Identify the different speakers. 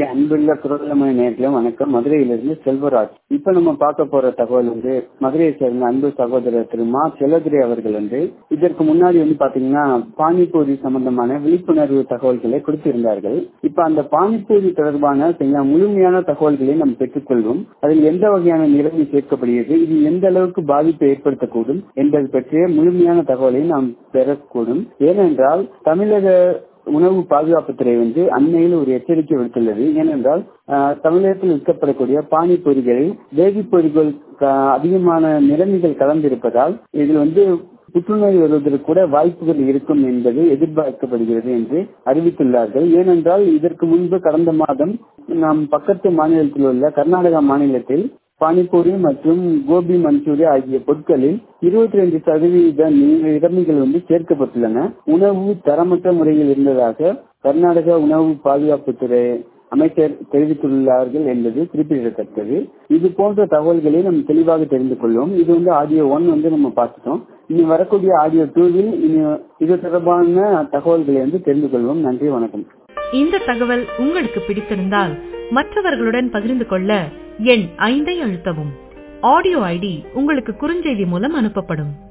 Speaker 1: okay அன்புள்ள குரலமணி நேர்களே வணக்கம் மதுரையிலிருந்து செல்வராஜ் இப்ப நம்ம பார்க்க போற தகவல் வந்து மதுரையை சேர்ந்த அன்பு சகோதரர் திரு மா செல்லதுரை அவர்கள் வந்து இதற்கு முன்னாடி வந்து பாத்தீங்கன்னா பானிபூரி சம்பந்தமான விழிப்புணர்வு தகவல்களை கொடுத்திருந்தார்கள் இப்ப அந்த பானிபூரி தொடர்பான சரிங்களா, முழுமையான தகவல்களை நாம் பெற்றுக்கொள்வோம் அதில் எந்த வகையான நிலைமை சேர்க்கப்படுகிறது இது எந்த அளவுக்கு பாதிப்பை ஏற்படுத்தக்கூடும் என்பது பற்றிய முழுமையான தகவலை நாம் பெறக்கூடும் ஏனென்றால் தமிழக உணவு பாதுகாப்புத்துறை வந்து அண்மையில் ஒரு எச்சரிக்கை விடுத்துள்ளது ஏனென்றால் ஆஹ், தமிழகத்தில் விற்கப்படக்கூடிய பானிபொரிகளில் வேதிப்பொருட்கள் க- அதிகமான நிறமிகள் கலந்திருப்பதால் இதில் வந்து புற்றுநோய் வருவதற்கு கூட வாய்ப்புகள் இருக்கும் என்பது எதிர்பார்க்கப்படுகிறது என்று அறிவித்துள்ளார்கள் ஏனென்றால் இதற்கு முன்பு கடந்த மாதம் நம் பக்கத்து மாநிலத்தில் உள்ள கர்நாடகா மாநிலத்தில் பானிபூரி மற்றும் கோபி மஞ்சூரி ஆகிய பொருட்களில் இருபத்தி ரெண்டு சதவீத நிறமிகள் வந்து சேர்க்கப்பட்டுள்ளன உணவு தரமற்ற முறையில் இருந்ததாக கர்நாடக உணவு பாதுகாப்புத்துறை அமைச்சர் தெரிவித்துள்ளார்கள் என்பது குறிப்பிடத்தக்கது இது போன்ற தகவல்களை நம்ம தெளிவாக தெரிந்து கொள்வோம் இது வந்து ஆடியோ ஒன் வந்து நம்ம பார்த்துட்டோம் இனி வரக்கூடிய ஆடியோ டூவில் இனி இது தொடர்பான தகவல்களை வந்து தெரிந்து கொள்வோம் நன்றி வணக்கம்
Speaker 2: இந்த தகவல் உங்களுக்கு பிடித்திருந்தால் மற்றவர்களுடன் பகிர்ந்து கொள்ள எண் ஐந்தை அழுத்தவும் ஆடியோ ஐடி உங்களுக்கு குறுஞ்செய்தி மூலம் அனுப்பப்படும்